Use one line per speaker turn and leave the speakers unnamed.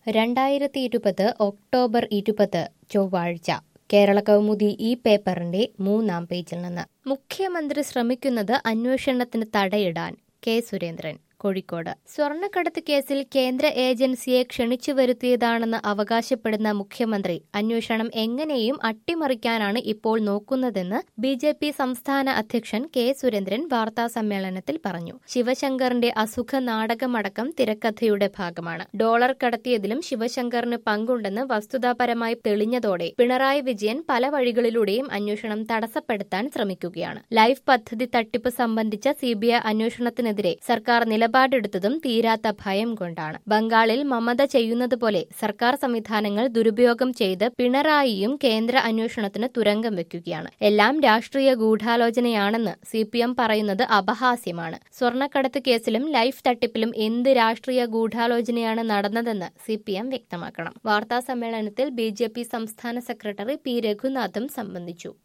രണ്ടായിരത്തി ഇരുപത് ഒക്ടോബർ ഇരുപത് ചൊവ്വാഴ്ച കേരള കൗമുദി ഈ പേപ്പറിന്റെ മൂന്നാം പേജിൽ നിന്ന് മുഖ്യമന്ത്രി ശ്രമിക്കുന്നത് അന്വേഷണത്തിന് തടയിടാൻ കെ സുരേന്ദ്രൻ കോഴിക്കോട് സ്വർണ്ണക്കടത്ത് കേസിൽ കേന്ദ്ര ഏജൻസിയെ ക്ഷണിച്ചു വരുത്തിയതാണെന്ന് അവകാശപ്പെടുന്ന മുഖ്യമന്ത്രി അന്വേഷണം എങ്ങനെയും അട്ടിമറിക്കാനാണ് ഇപ്പോൾ നോക്കുന്നതെന്ന് ബി ജെ പി സംസ്ഥാന അധ്യക്ഷൻ കെ സുരേന്ദ്രൻ വാർത്താ സമ്മേളനത്തിൽ പറഞ്ഞു ശിവശങ്കറിന്റെ അസുഖ നാടകമടക്കം തിരക്കഥയുടെ ഭാഗമാണ് ഡോളർ കടത്തിയതിലും ശിവശങ്കറിന് പങ്കുണ്ടെന്ന് വസ്തുതാപരമായി തെളിഞ്ഞതോടെ പിണറായി വിജയൻ പല വഴികളിലൂടെയും അന്വേഷണം തടസ്സപ്പെടുത്താൻ ശ്രമിക്കുകയാണ് ലൈഫ് പദ്ധതി തട്ടിപ്പ് സംബന്ധിച്ച സിബിഐ അന്വേഷണത്തിനെതിരെ സർക്കാർ നിലപാടെടുത്തതും തീരാത്ത ഭയം കൊണ്ടാണ് ബംഗാളിൽ മമത ചെയ്യുന്നതുപോലെ സർക്കാർ സംവിധാനങ്ങൾ ദുരുപയോഗം ചെയ്ത് പിണറായിയും കേന്ദ്ര അന്വേഷണത്തിന് തുരങ്കം വെക്കുകയാണ് എല്ലാം രാഷ്ട്രീയ ഗൂഢാലോചനയാണെന്ന് സി പി എം പറയുന്നത് അപഹാസ്യമാണ് സ്വർണ്ണക്കടത്ത് കേസിലും ലൈഫ് തട്ടിപ്പിലും എന്ത് രാഷ്ട്രീയ ഗൂഢാലോചനയാണ് നടന്നതെന്ന് സി പി എം വ്യക്തമാക്കണം വാർത്താ സമ്മേളനത്തിൽ ബി ജെ പി സംസ്ഥാന സെക്രട്ടറി പി രഘുനാഥും സംബന്ധിച്ചു